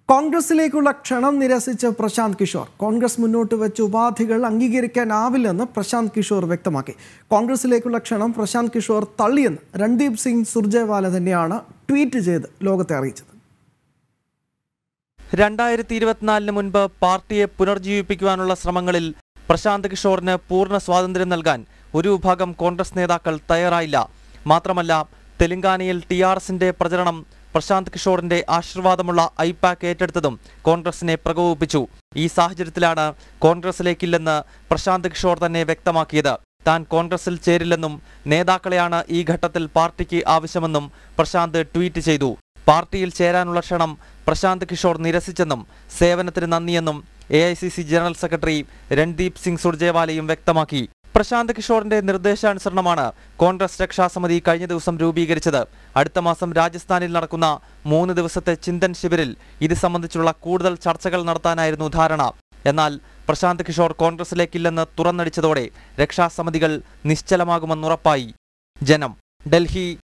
കോൺഗ്രസിലേക്കുള്ള ക്ഷണം നിരസിച്ച് പ്രശാന്ത് കിഷോർ കോൺഗ്രസ് മുന്നോട്ട് വെച്ച ഉപാധികൾ അംഗീകരിക്കാനാവില്ലെന്ന് പ്രശാന്ത് കിഷോർ വ്യക്തമാക്കി കോൺഗ്രസിലേക്കുള്ള ക്ഷണം പ്രശാന്ത് കിഷോർ തള്ളിയെന്ന് രൺദീപ് സിംഗ് സുർജേവാല തന്നെയാണ് ട്വീറ്റ് ചെയ്ത് ലോകത്തെ അറിയിച്ചത് രണ്ടായിരത്തി ഇരുപത്തിനാലിന് മുൻപ് പാർട്ടിയെ പുനർജീവിപ്പിക്കുവാനുള്ള ശ്രമങ്ങളിൽ പ്രശാന്ത് കിഷോറിന് പൂർണ്ണ സ്വാതന്ത്ര്യം നൽകാൻ ഒരു വിഭാഗം കോൺഗ്രസ് നേതാക്കൾ തയ്യാറായില്ല മാത്രമല്ല തെലങ്കാനയിൽ ടി ആർ എസിന്റെ പ്രചരണം പ്രശാന്ത് കിഷോറിന്റെ ആശീർവാദമുള്ള ഐപാക്ക് ഏറ്റെടുത്തതും കോൺഗ്രസിനെ പ്രകോപിപ്പിച്ചു ഈ സാഹചര്യത്തിലാണ് കോൺഗ്രസിലേക്കില്ലെന്ന് പ്രശാന്ത് കിഷോർ തന്നെ വ്യക്തമാക്കിയത് താൻ കോൺഗ്രസിൽ ചേരില്ലെന്നും നേതാക്കളെയാണ് ഈ ഘട്ടത്തിൽ പാർട്ടിക്ക് ആവശ്യമെന്നും പ്രശാന്ത് ട്വീറ്റ് ചെയ്തു പാർട്ടിയിൽ ചേരാനുള്ള ക്ഷണം പ്രശാന്ത് കിഷോർ നിരസിച്ചെന്നും സേവനത്തിന് നന്ദിയെന്നും A I C C general secretary Randeep Singh സുർജേവാലയും വ്യക്തമാക്കി പ്രശാന്ത് കിഷോറിന്റെ നിർദ്ദേശാനുസരണമാണ് കോൺഗ്രസ് രക്ഷാസമിതി കഴിഞ്ഞ ദിവസം രൂപീകരിച്ചത് അടുത്ത മാസം രാജസ്ഥാനിൽ നടക്കുന്ന മൂന്ന് ദിവസത്തെ ചിന്തൻ ശിബിരിൽ ഇത് സംബന്ധിച്ചുള്ള കൂടുതൽ ചർച്ചകൾ നടത്താനായിരുന്നു ധാരണ എന്നാൽ പ്രശാന്ത് കിഷോർ കോൺഗ്രസിലേക്കില്ലെന്ന് തുറന്നടിച്ചതോടെ രക്ഷാസമിതികൾ നിശ്ചലമാകുമെന്നുറപ്പായി ജനം ഡൽഹി